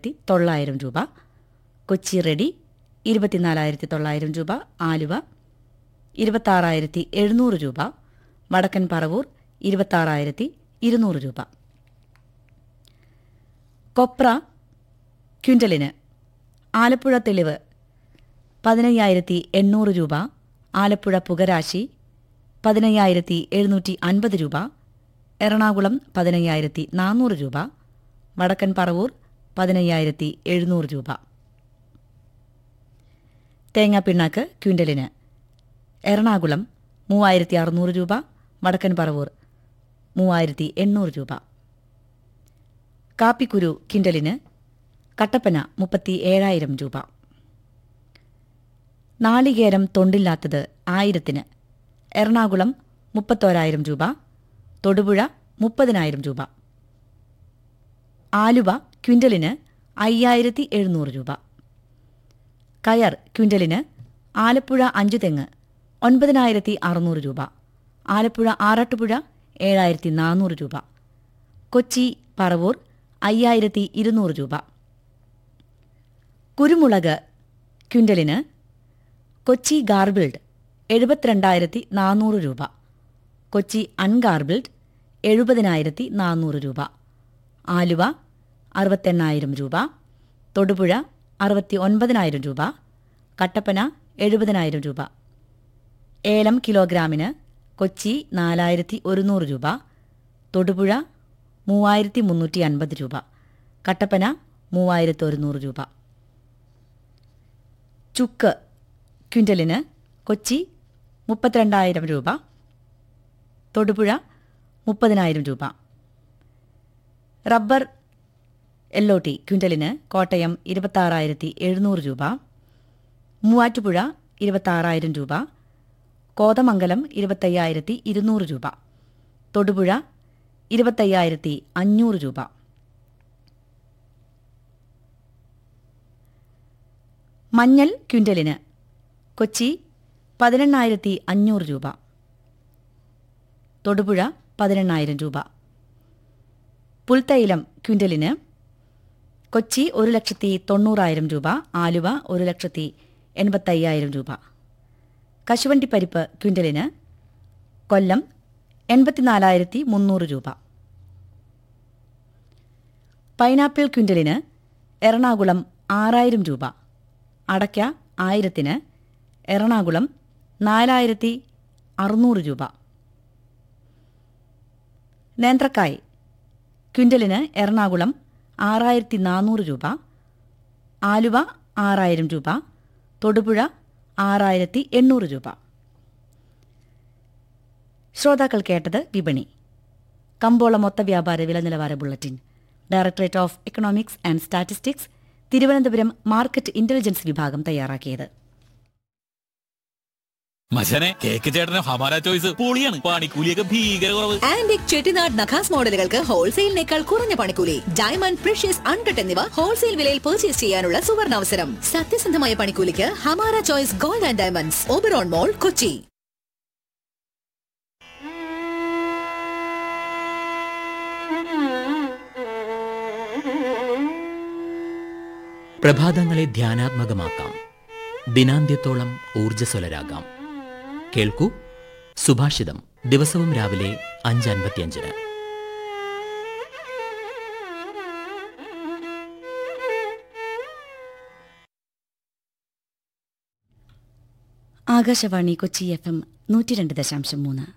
ഇരുപത്തിനാലായിരത്തി തൊള്ളായിരം രൂപ കൊച്ചി റെഡി ഇരുപത്തിനാലായിരത്തി തൊള്ളായിരം രൂപ ആലുവ ഇരുപത്താറായിരത്തി എഴുന്നൂറ് രൂപ വടക്കൻ പറവൂർ ഇരുപത്താറായിരത്തി ഇരുന്നൂറ് രൂപ കൊപ്ര ക്വിൻ്റലിന് ആലപ്പുഴ തെളിവ് പതിനയ്യായിരത്തി എണ്ണൂറ് രൂപ ആലപ്പുഴ പുകരാശി പതിനയ്യായിരത്തി എഴുന്നൂറ്റി അൻപത് രൂപ എറണാകുളം പതിനയ്യായിരത്തി നാനൂറ് രൂപ വടക്കൻ പറവൂർ പതിനയ്യായിരത്തി എഴുന്നൂറ് രൂപ തേങ്ങാപ്പിണ്ണാക്ക് ക്വിൻ്റലിന് എറണാകുളം മൂവായിരത്തി അറുന്നൂറ് രൂപ വടക്കൻ പറവൂർ മൂവായിരത്തി എണ്ണൂറ് രൂപ കാപ്പിക്കുരു കിൻഡലിന് കട്ടപ്പന മുപ്പത്തി ഏഴായിരം രൂപ നാളികേരം തൊണ്ടില്ലാത്തത് ആയിരത്തിന് എറണാകുളം മുപ്പത്തോരായിരം രൂപ തൊടുപുഴ മുപ്പതിനായിരം രൂപ ആലുവ ക്വിൻ്റലിന് അയ്യായിരത്തി എഴുന്നൂറ് രൂപ കയർ ക്വിൻ്റലിന് ആലപ്പുഴ അഞ്ചു തെങ്ങ് ഒൻപതിനായിരത്തി അറുന്നൂറ് രൂപ ആലപ്പുഴ ആറാട്ടുപുഴ ഏഴായിരത്തി നാനൂറ് രൂപ കൊച്ചി പറവൂർ അയ്യായിരത്തി ഇരുന്നൂറ് രൂപ കുരുമുളക് ക്വിൻ്റലിന് കൊച്ചി ഗാർബിൾഡ് എഴുപത്തിരണ്ടായിരത്തി നാനൂറ് രൂപ കൊച്ചി അൺഗാർബിൾഡ് എഴുപതിനായിരത്തി നാനൂറ് രൂപ ആലുവ അറുപത്തെണ്ണായിരം രൂപ തൊടുപുഴ അറുപത്തി ഒൻപതിനായിരം രൂപ കട്ടപ്പന എഴുപതിനായിരം രൂപ ഏലം കിലോഗ്രാമിന് കൊച്ചി നാലായിരത്തി ഒരുന്നൂറ് രൂപ തൊടുപുഴ മൂവായിരത്തി മുന്നൂറ്റി അൻപത് രൂപ കട്ടപ്പന മൂവായിരത്തി ഒരുന്നൂറ് രൂപ ചുക്ക് ക്വിൻ്റലിന് കൊച്ചി മുപ്പത്തിരണ്ടായിരം രൂപ തൊടുപുഴ മുപ്പതിനായിരം രൂപ റബ്ബർ എല്ലോട്ടി ക്വിൻ്റലിന് കോട്ടയം ഇരുപത്താറായിരത്തി എഴുന്നൂറ് രൂപ മൂവാറ്റുപുഴ ഇരുപത്താറായിരം രൂപ കോതമംഗലം ഇരുപത്തയ്യായിരത്തി ഇരുന്നൂറ് രൂപ തൊടുപുഴ ഇരുപത്തയ്യായിരത്തി അഞ്ഞൂറ് രൂപ മഞ്ഞൾ ക്വിൻ്റലിന് കൊച്ചി പതിനെണ്ണായിരത്തി അഞ്ഞൂറ് രൂപ തൊടുപുഴ പതിനെണ്ണായിരം രൂപ പുൽത്തൈലം ക്വിൻ്റലിന് കൊച്ചി ഒരു ലക്ഷത്തി തൊണ്ണൂറായിരം രൂപ ആലുവ ഒരു ലക്ഷത്തി എൺപത്തയ്യായിരം രൂപ കശുവണ്ടിപ്പരിപ്പ് ക്വിൻ്റലിന് കൊല്ലം എൺപത്തിനാലായിരത്തി മുന്നൂറ് രൂപ പൈനാപ്പിൾ ക്വിൻ്റലിന് എറണാകുളം ആറായിരം രൂപ അടയ്ക്ക ആയിരത്തിന് എറണാകുളം നാലായിരത്തി അറുന്നൂറ് രൂപ നേന്ത്രക്കായ് ക്വിൻ്റലിന് എറണാകുളം ആറായിരത്തി നാനൂറ് രൂപ ആലുവ ആറായിരം രൂപ തൊടുപുഴ ആറായിരത്തി എണ്ണൂറ് രൂപ ശ്രോതാക്കൾ കേട്ടത് വിപണി കമ്പോള മൊത്ത വ്യാപാര വില നിലവാര bulletin directorate of economics and statistics Thiruvananthapuram market intelligence വിഭാഗം തയ്യാറാക്കിയത് മച്ചനെ കേക്ക് ചേട്ടന് ഹമാര ചോയ്സ് പൊളിയാണ് പണിക്കൂലിയൊക്കെ ഭീകര കുറവ് ആന്റിക് ചെട്ടിനാട് നഖാസ് മോഡലുകൾക്ക് ഹോൾസെയിലിനേക്കാൾ കുറഞ്ഞ പണിക്കൂലി ഡയമണ്ട് പ്രഷ്യസ് അൺകട്ട് എന്നിവ ഹോൾസെയിൽ വിലയിൽ പർച്ചേസ് ചെയ്യാനുള്ള സുവർണാവസരം സത്യസന്ധമായ പണിക്കൂലിക്ക് Hamara choice gold and diamonds Oberon mall Kochi പ്രഭാതങ്ങളെ ധ്യാനാത്മകമാക്കാം ദിനാന്ത്യത്തോളം ഊർജ്ജസ്വലരാകാം കേൾക്കൂ സുഭാഷിതം ദിവസവും രാവിലെ അഞ്ച് അൻപത്തിയഞ്ചിന് ആകാശവാണി കൊച്ചി എഫ് എം നൂറ്റി രണ്ട് ദശാംശം മൂന്ന്